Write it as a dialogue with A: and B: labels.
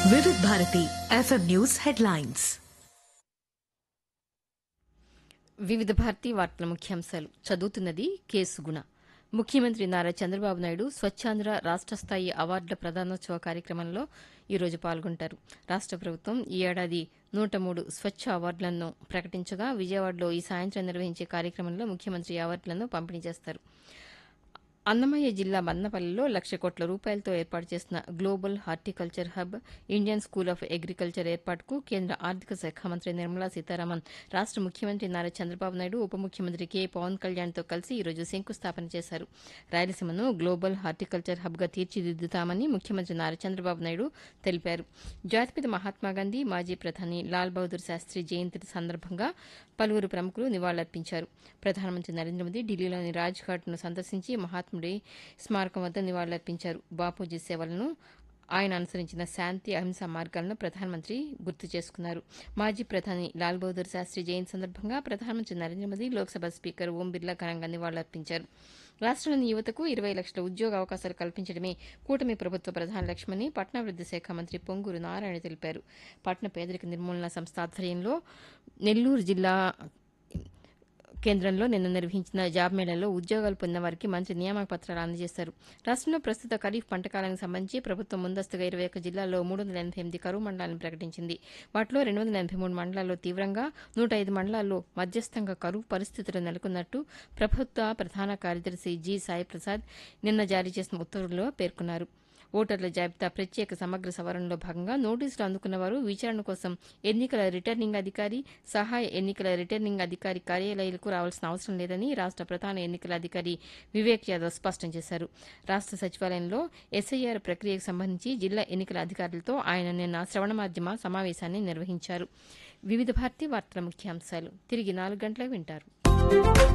A: వివిధ Bharati FM news headlines
B: వివిధ భారతీ వార్తల ముఖ్యాంశాలు చదువుతున్నది కేసు గుణ ముఖ్యమంత్రి నారా చంద్రబాబు నాయుడు స్వచ్ఛాంధ్ర రాష్ట స్థాయి అవార్డుల ప్రదానోత్సవ కార్యక్రమంలో ఈరోజు పాల్గొంటారు రాష్ట ప్రభుత్వం ఈ ఏడాది నూట మూడు స్వచ్ఛ అవార్డులను ప్రకటించగా విజయవాడలో ఈ సాయంత్రం నిర్వహించే కార్యక్రమంలో ముఖ్యమంత్రి ఈ అవార్డులను పంపిణీ చేస్తారు అన్నమయ్య జిల్లా మన్నపల్లిలో లక్ష కోట్ల రూపాయలతో ఏర్పాటు చేసిన global horticulture hub Indian school of agriculture ఏర్పాటుకు కేంద్ర ఆర్థిక శాఖ మంత్రి నిర్మలా సీతారామన్ రాష్ట ముఖ్యమంత్రి నారా చంద్రబాబు నాయుడు ఉప ముఖ్యమంత్రి కె పవన్ కళ్యాణ్తో కలిసి ఈరోజు శంకుస్థాపన చేశారు రాయలసీమను గ్లోబల్ హార్టికల్చర్ హబ్గా తీర్చిదిద్దుతామని ముఖ్యమంత్రి నారా చంద్రబాబు నాయుడు తెలిపారు జాతిపిత మహాత్మాగాంధీ మాజీ ప్రధాని లాల్ బహదూర్ శాస్త్రి జయంతి సందర్భంగా పలువురు ప్రముఖులు నివాళులర్పించారు ప్రధానమంత్రి నరేంద్ర మోదీ ఢిల్లీలోని రాజ్ఘాట్ను సందర్శించి మహాత్ముడి స్మారకం వద్ద నివాళులర్పించారు బాపూజీ సేవలను ఆయన అనుసరించిన శాంతి అహింస మార్గాలను ప్రధానమంత్రి గుర్తు చేసుకున్నారు మాజీ ప్రధాని లాల్ బహదూర్ శాస్త్రి జయంతి సందర్భంగా ప్రధానమంత్రి నరేంద్ర మోదీ లోక్సభ స్పీకర్ ఓం బిర్లా ఘనంగా నివాళులర్పించారు రాష్ట్రంలోని యువతకు ఇరవై లక్షల ఉద్యోగ అవకాశాలు కల్పించడమే కూటమి ప్రభుత్వ ప్రధాన లక్ష్యమని పట్టణాభివృద్ది శాఖ మంత్రి పొంగూరు నారాయణ తెలిపారు పట్టణ పేదరిక నిర్మూలన సంస్థ ఆధ్వర్యంలో నెల్లూరు జిల్లా కేంద్రంలో నిన్న నిర్వహించిన జాబ్ మేళాలో ఉద్యోగాలు పొందిన వారికి మంత్రి నియామక పత్రాలు అందజేశారు రాష్ట్రంలో ప్రస్తుత ఖరీఫ్ పంట కాలానికి సంబంధించి ప్రభుత్వం ముందస్తుగా ఇరవై ఒక్క జిల్లాల్లో మూడు వందల ఎనభై ఎనిమిది కరువు మండలాలను ప్రకటించింది వాటిలో రెండు వందల ఎనభై మూడు మండలాల్లో తీవ్రంగా నూట ఐదు మండలాల్లో మధ్యస్థంగా కరువు పరిస్థితులు నెలకొన్నట్టు ప్రభుత్వ ప్రధాన కార్యదర్శి జి సాయి ప్రసాద్ నిన్న జారీ చేసిన ఉత్తర్వుల్లో పేర్కొన్నారు ఓటర్ల జాబితా ప్రత్యేక సమగ్ర సవరణలో భాగంగా నోటీసులు అందుకున్న వారు విచారణ కోసం ఎన్నికల రిటర్నింగ్ అధికారి సహాయ ఎన్నికల రిటర్నింగ్ అధికారి కార్యాలయాలకు రావాల్సిన అవసరం లేదని రాష్ట ప్రధాన ఎన్నికల అధికారి వివేక్ యాదవ్ స్పష్టం చేశారు రాష్ట సచివాలయంలో ఎస్ఐఆర్ ప్రక్రియకు సంబంధించి జిల్లా ఎన్నికల అధికారులతో ఆయన నిన్న శ్రవణ మాధ్యమ సమావేశాన్ని నిర్వహించారు వివిధ భారతి వార్తల ముఖ్యాంశాలు తిరిగి నాలుగు గంటలకు వింటారు